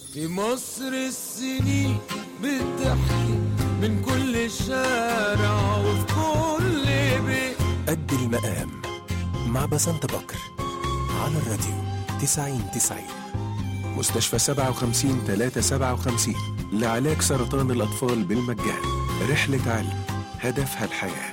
في مصر السنين بتحكي من كل شارع وفي كل بيت قد المقام مع بسنت بكر على الراديو 90 90 مستشفى 57 357 لعلاج سرطان الأطفال بالمجان رحلة علم هدفها الحياه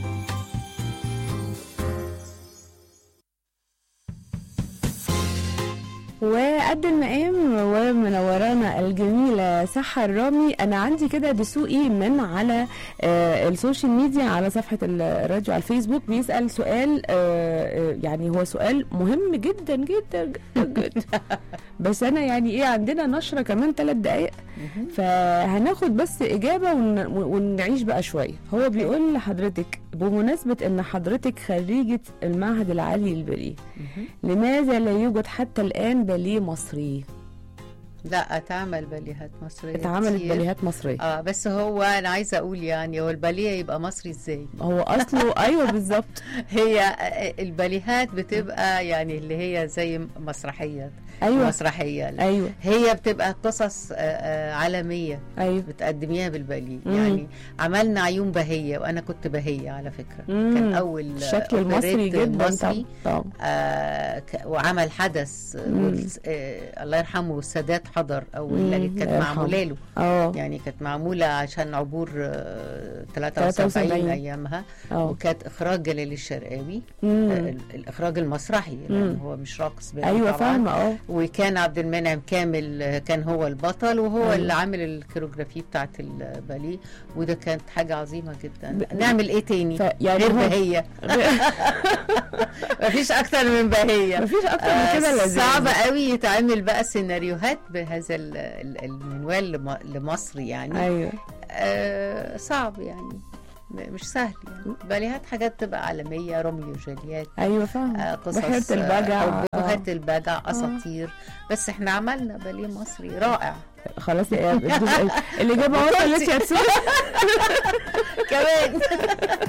وقد المقام ومنورانا الجميلة سحر رامي أنا عندي كده دسوقي من على آه السوشيال ميديا على صفحة الراديو على الفيسبوك بيسأل سؤال آه آه، يعني هو سؤال مهم جدا جدا جدا جدا بس أنا يعني إيه عندنا نشرة كمان ثلاث دقايق فهناخد بس إجابة ون- ونعيش بقى شوية هو بيقول لحضرتك بمناسبة إن حضرتك خريجة المعهد العالي للباليه لماذا لا يوجد حتى الآن باليه مصري؟ لا اتعمل باليهات مصريه اتعملت كتير. باليهات مصرية اه بس هو انا عايزه اقول يعني هو الباليه يبقى مصري ازاي هو أصله أيوه بالظبط هي آه، الباليهات بتبقى يعني اللي هي زي مسرحيه أيوه مسرحيه أيوه هي بتبقى قصص آه، آه، عالميه أيوه بتقدميها بالباليه مم. يعني عملنا عيون بهيه وانا كنت بهيه على فكره مم. كان اول الشكل المصري أوبريت جدا مصري طبعا آه ك- وعمل حدث آه، مم. والس- آه الله يرحمه السادات حضر اول مم. اللي كانت الله يرحمه. معموله له اه يعني كانت معموله عشان عبور آه، 73 73. ايامها اه وكانت اخراج جلال الشرقاوي آه، مم. ال- الاخراج المسرحي لان مم. هو مش راقص بقى أيوه طبعاً. فاهمة اه وكان عبد المنعم كامل آه، كان هو البطل وهو أيوة. اللي عامل الكيروغرافي بتاعت الباليه وده كانت حاجه عظيمه جدا ب- نعمل ايه تاني ف- يعني غير هو- بهيه مفيش اكتر من بهيه مفيش أكتر من كده آه، لازم صعب قوي يتعمل بقى سيناريوهات بهذا ال- ال- المنوال لم- لمصر يعني أيوه آه صعب يعني م- مش سهل يعني باليهات حاجات تبقى عالمية روميو وجولييت أيوه فاهمة آه قصص بحيرة البجع آه، آه. بحيرة البجع اساطير بس احنا عملنا باليه مصري رائع خلاص يا الجزء- الإجابة وصلت يا تسوق كمان